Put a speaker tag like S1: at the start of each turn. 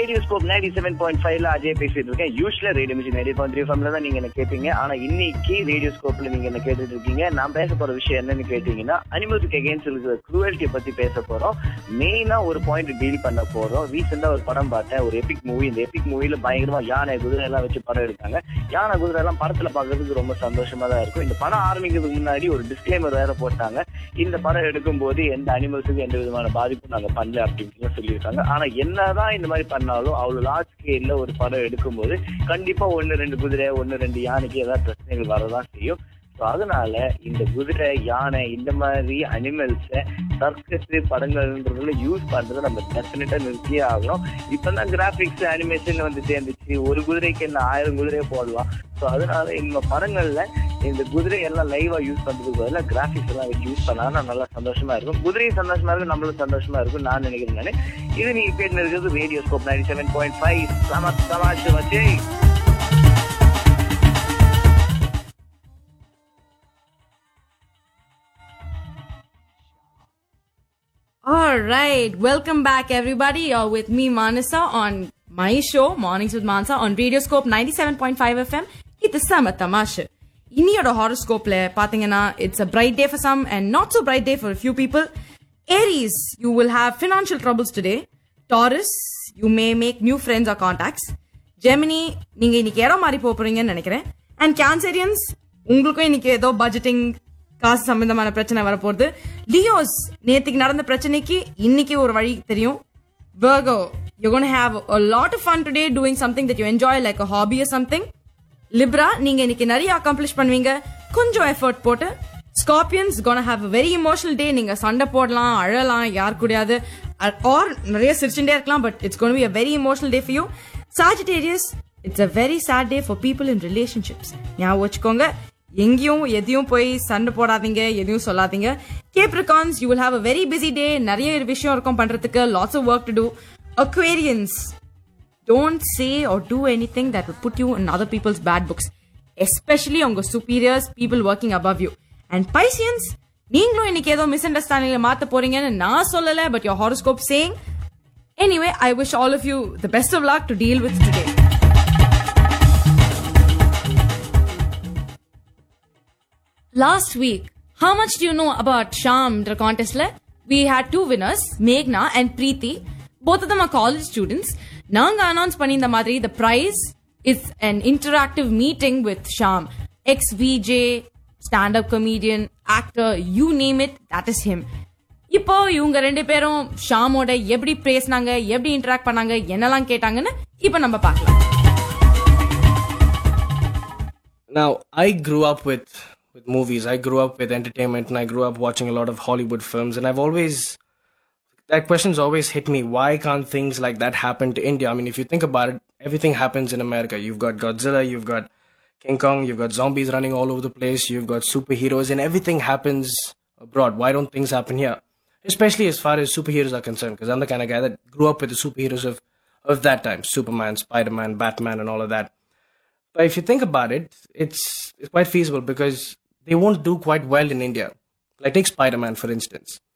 S1: Radio scope ninety seven point ஃபைவ்ல அஜய் பேசிட்டு இருக்கேன் யூஸ்வலா ரேடியோ மிஷின் நைன்டி பாயிண்ட் த்ரீ ஃபம்ல தான் நீங்க என்ன கேட்பீங்க ஆனா இன்னைக்கு ரேடியோ ஸ்கோப்ல நீங்க என்ன கேட்டுட்டு இருக்கீங்க நான் பேச போற விஷயம் என்னன்னு கேட்டீங்கன்னா அனிமல்ஸுக்கு அகேன்ஸ்ட் இருக்கிற குரூவல்ட்டியை பத்தி பேச போறோம் மெயினா ஒரு பாயிண்ட் டீல் பண்ண போறோம் ரீசெண்டா ஒரு படம் பார்த்தேன் ஒரு எபிக் மூவி இந்த எபிக் மூவில பயங்கரமா யானை குதிரை எல்லாம் வச்சு படம் எடுத்தாங்க யானை குதிரை எல்லாம் படத்துல பாக்குறதுக்கு ரொம்ப சந்தோஷமா தான் இருக்கும் இந்த படம் ஆரம்பிக்கிறதுக்கு முன்னாடி ஒரு டிஸ்க்ளைமர் வேற போட்டாங்க இந்த படம் எடுக்கும் போது எந்த அனிமல்ஸுக்கும் எந்த விதமான பாதிப்பும் நாங்க பண்ணல அப்படின்னு சொல்லியிருக்காங்க ஆனா என்னதான் இந்த மாதிரி பண்ணாலும் அவ்வளவு லார்ஜ் ஸ்கேல்ல ஒரு படம் எடுக்கும்போது கண்டிப்பா ஒன்னு ரெண்டு குதிரை ஒன்னு ரெண்டு யானைக்கு ஏதாவது பிரச்சனைகள் வரதான் செய்யும் ஸோ அதனால இந்த குதிரை யானை இந்த மாதிரி அனிமல்ஸை சர்க்கஸ் படங்கள்ன்றதுல யூஸ் பண்றதை நம்ம டெஃபினட்டா நிறுத்தியே ஆகணும் இப்பதான் கிராபிக்ஸ் அனிமேஷன் வந்து சேர்ந்துச்சு ஒரு குதிரைக்கு என்ன ஆயிரம் குதிரையை போடலாம் ஸோ அதனால இந்த படங்கள்ல இந்த குதிரை எல்லாம் லைவா யூஸ் பண்றதுக்கு பதிலாக கிராபிக்ஸ் எல்லாம் வச்சு யூஸ் பண்ணா நல்லா சந்தோஷமா இருக்கும் குதிரையும் சந்தோஷமா இருக்கும் நம்மளும் சந்தோஷமா இருக்கும் நான் நினைக்கிறேன் நானு. இது நீங்க கேட்டு இருக்கிறது radio scope ninety seven point five சம சமாச்சு வச்சு
S2: All right, welcome back, everybody. You're with me, Manasa, on my show, Mornings with Manasa, on Radioscope 97.5 FM. இது செம தமாஷு இன்னியோட ஹாரோஸ்கோப்ல பாத்தீங்கன்னா it's a bright day for some and not so bright day for a few people. Aries, you will have financial troubles today. Taurus, you may make new friends or contacts. Gemini, நீங்க இன்னைக்கு இடம் மாறி Pope போறீங்கன்னு நினைக்கிறேன் and கேன்சரியன்ஸ் உங்களுக்கும் இன்னைக்கு ஏதோ budgeting காசு சம்பந்தமான பிரச்சனை வரப்போகுது லியோஸ் நேத்துக்கு நடந்த பிரச்சனைக்கு இன்னைக்கு ஒரு வழி தெரியும் Virgo, you're going to have a lot of fun today doing something that you enjoy like a hobby or something. Libra நீங்க இன்னைக்கு நிறைய அக்காம்ப்ளிஷ் பண்ணுவீங்க கொஞ்சம் எஃபர்ட் போட்டு Scorpions gonna have a very emotional day நீங்க சண்டை போடலாம் அழலாம் யார் கூடயாவது ஆர் நிறைய சிரிச்சுட்டே இருக்கலாம் but it's gonna be a very emotional day for you Sagittarius it's a very sad day for people in relationships ஞாபகம் வச்சுக்கோங்க எங்கேயும் எதையும் போய் சண்டை போடாதீங்க எதையும் சொல்லாதீங்க Capricorns you will have a very busy day நிறைய விஷயம் இருக்கும் பண்றதுக்கு lots of work to do Aquarians don't say or do anything that will put you in other people's bad books, especially on your superiors, people working above you. And Pisceans, நீங்களும் இன்னைக்கு ஏதோ miss அண்டர்ஸ்டாண்டிங்ல மாத்த போறீங்கன்னு நான் சொல்லல but your horoscope saying anyway i wish all of you the best of luck to deal with today last week how much do you know about sham the contest le? we had two winners meghna and preeti both of them are college students நாங்க announce பண்ணியிருந்த மாதிரி the prize is an interactive meeting with sham ex vj stand up comedian actor you name it that is him இப்போ இவங்க ரெண்டு பேரும் ஷாமோட எப்படி பேசினாங்க எப்படி இன்டராக்ட் பண்ணாங்க என்னெல்லாம் கேட்டாங்கன்னு இப்போ நம்ம பார்க்கலாம்
S3: Now, I grew up with with movies. I grew up with entertainment, and I grew up watching a lot of Hollywood films. And I've always that question's always hit me. Why can't things like that happen to India? I mean, if you think about it, everything happens in America. You've got Godzilla, you've got King Kong, you've got zombies running all over the place, you've got superheroes, and everything happens abroad. Why don't things happen here? Especially as far as superheroes are concerned, because I'm the kind of guy that grew up with the superheroes of of that time: Superman, Spider-Man, Batman, and all of that. But if you think about it, it's, it's quite feasible because they won't do quite well in India. Like take Spider-Man for instance.